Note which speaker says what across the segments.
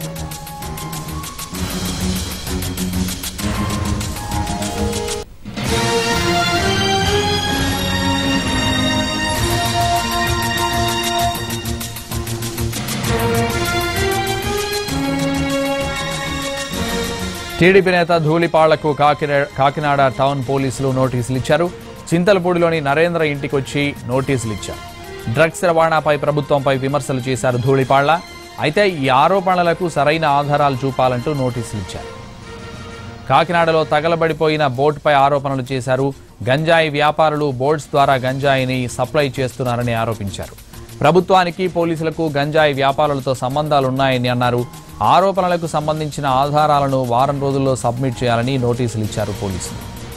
Speaker 1: TDP నేత ధూళిపాళ్లకు కాకినా- Kakinada town పోలీసులు నోటీసులు ఇచ్చారు చింతలపూడిలోని నరేంద్ర ఇంటికొచ్చి నోటీసులు ఇచ్చారు డ్రగ్స్ రవాణాపై ప్రభుత్వంపై విమర్శలు చేశారు ధూళిపాళ్ల అయితే ఈ ఆరోపణలకు సరైన ఆధారాలు చూపాలంటూ నోటీసులు ఇచ్చారు కాకినాడలో తగలబడిపోయిన బోట్పై ఆరోపణలు చేశారు గంజాయి వ్యాపారులు బోట్స్ ద్వారా గంజాయిని సప్లై చేస్తున్నారని ఆరోపించారు ప్రభుత్వానికి పోలీసులకు గంజాయి వ్యాపారులతో సంబంధాలున్నాయని అన్నారు ఆరోపణలకు సంబంధించిన ఆధారాలను వారం రోజుల్లో సబ్మిట్ చేయాలని నోటీసులు ఇచ్చారు పోలీసులు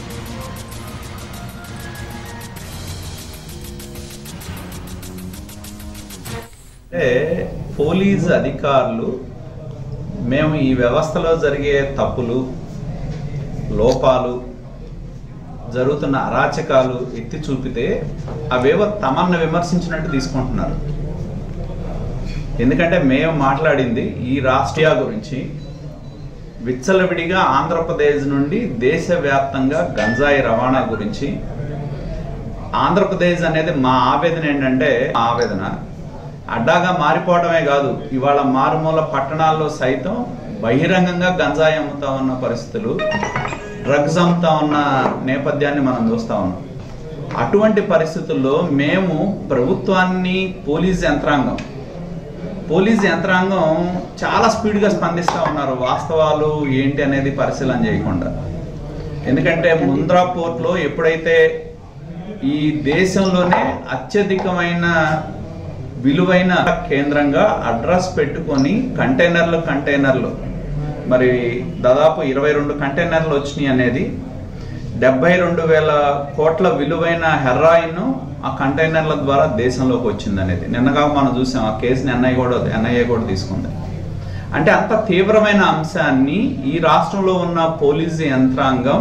Speaker 2: అంటే పోలీస్ అధికారులు మేము ఈ వ్యవస్థలో జరిగే తప్పులు లోపాలు జరుగుతున్న అరాచకాలు ఎత్తి చూపితే అవేవో తమన్ని విమర్శించినట్టు తీసుకుంటున్నారు ఎందుకంటే మేము మాట్లాడింది ఈ రాష్ట్రీయ గురించి విచ్చలవిడిగా ఆంధ్రప్రదేశ్ నుండి దేశవ్యాప్తంగా గంజాయి రవాణా గురించి ఆంధ్రప్రదేశ్ అనేది మా ఆవేదన ఏంటంటే మా ఆవేదన అడ్డాగా మారిపోవడమే కాదు ఇవాళ మారుమూల పట్టణాల్లో సైతం బహిరంగంగా గంజాయి అమ్ముతా ఉన్న పరిస్థితులు డ్రగ్స్ అమ్ముతా ఉన్న నేపథ్యాన్ని మనం చూస్తా ఉన్నాం అటువంటి పరిస్థితుల్లో మేము ప్రభుత్వాన్ని పోలీస్ యంత్రాంగం పోలీస్ యంత్రాంగం చాలా స్పీడ్గా స్పందిస్తూ ఉన్నారు వాస్తవాలు ఏంటి అనేది పరిశీలన చేయకుండా ఎందుకంటే ముంద్రా పోర్ట్లో ఎప్పుడైతే ఈ దేశంలోనే అత్యధికమైన విలువైన కేంద్రంగా అడ్రస్ పెట్టుకొని కంటైనర్లు కంటైనర్లు మరి దాదాపు ఇరవై రెండు కంటైనర్లు వచ్చినాయి అనేది డెబ్బై రెండు వేల కోట్ల విలువైన హెరాయిన్ ఆ కంటైనర్ల ద్వారా దేశంలోకి వచ్చింది అనేది నిన్నగా మనం చూసాం ఆ కేసుని ఎన్ఐ కూడా ఎన్ఐఏ కూడా తీసుకుంది అంటే అంత తీవ్రమైన అంశాన్ని ఈ రాష్ట్రంలో ఉన్న పోలీసు యంత్రాంగం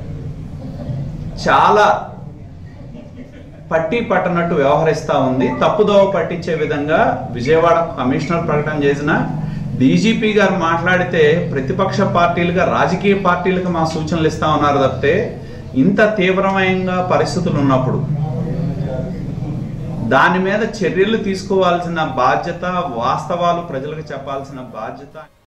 Speaker 2: చాలా పట్టి పట్టనట్టు వ్యవహరిస్తూ ఉంది తప్పుదోవ పట్టించే విధంగా విజయవాడ కమిషనర్ ప్రకటన చేసిన డీజీపీ గారు మాట్లాడితే ప్రతిపక్ష పార్టీలుగా రాజకీయ పార్టీలకు మా సూచనలు ఇస్తా ఉన్నారు తప్పితే ఇంత తీవ్రమైన పరిస్థితులు ఉన్నప్పుడు దాని మీద చర్యలు తీసుకోవాల్సిన బాధ్యత వాస్తవాలు ప్రజలకు చెప్పాల్సిన బాధ్యత